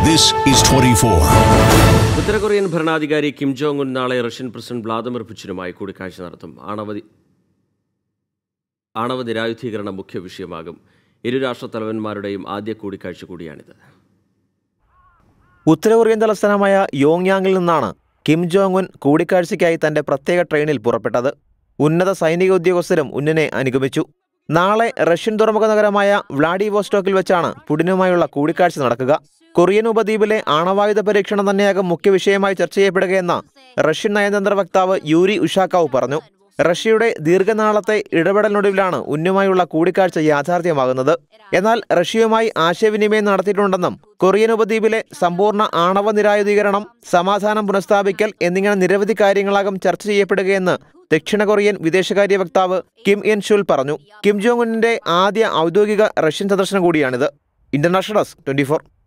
This is 24. ഉത്തര Korean ഭരണാധികാരി Kim Jong Un നാളെ റഷ്യൻ പ്രസിഡന്റ് വ്ളാദിമിർ പുച്ചിനുമായി കൂടിക്കാഴ്ച നടത്തും ആണവ ആണവ നിരായുധീകരണം മുഖ്യ വിഷയമാകും ഇരു രാഷ്ട്ര തലവന്മാരുടെയും ആദ്യ കൂടിക്കാഴ്ച കൂടിയാണിത് ഉത്തര കൊറിയൻ തലസ്ഥാനമായ യോങ്യാങ്ങിൽ നിന്നാണ് കിം ജോങ് ഉൻ കൂടിക്കാഴ്ചയ്ക്കായി തന്റെ പ്രത്യേക ട്രെയിനിൽ പുറപ്പെട്ടത് ഉന്നത സൈനിക ഉദ്യോഗസ്ഥരും ഉന്നിനെ അനുഗമിച്ചു നാളെ റഷ്യൻ തുറമുഖ നഗരമായ വ്ളാഡിവോസ്റ്റോക്കിൽ വെച്ചാണ് പുടിനുമായുള്ള കൂടിക്കാഴ്ച നടക്കുക കൊറിയൻ ഉപദ്വീപിലെ ആണവായുധ പരീക്ഷണം തന്നെയാകും മുഖ്യ വിഷയമായി ചർച്ച ചെയ്യപ്പെടുകയെന്ന് റഷ്യൻ നയതന്ത്ര വക്താവ് യൂരി ഉഷാക്കാവ് പറഞ്ഞു റഷ്യയുടെ ദീർഘനാളത്തെ ഇടപെടലിനൊടുവിലാണ് ഉന്നുമായുള്ള കൂടിക്കാഴ്ച യാഥാർത്ഥ്യമാകുന്നത് എന്നാൽ റഷ്യയുമായി ആശയവിനിമയം നടത്തിയിട്ടുണ്ടെന്നും കൊറിയൻ ഉപദ്വീപിലെ സമ്പൂർണ്ണ ആണവ നിരായുധീകരണം സമാധാനം പുനഃസ്ഥാപിക്കൽ എന്നിങ്ങനെ നിരവധി കാര്യങ്ങളാകും ചർച്ച ചെയ്യപ്പെടുകയെന്ന് ദക്ഷിണ കൊറിയൻ വിദേശകാര്യ വക്താവ് കിം എൻ ഷുൽ പറഞ്ഞു കിം ജോങ് ഉന്നിന്റെ ആദ്യ ഔദ്യോഗിക റഷ്യൻ സന്ദർശനം കൂടിയാണിത് ഇന്റർനാഷണൽ ഡെസ്ക് ട്വന്റി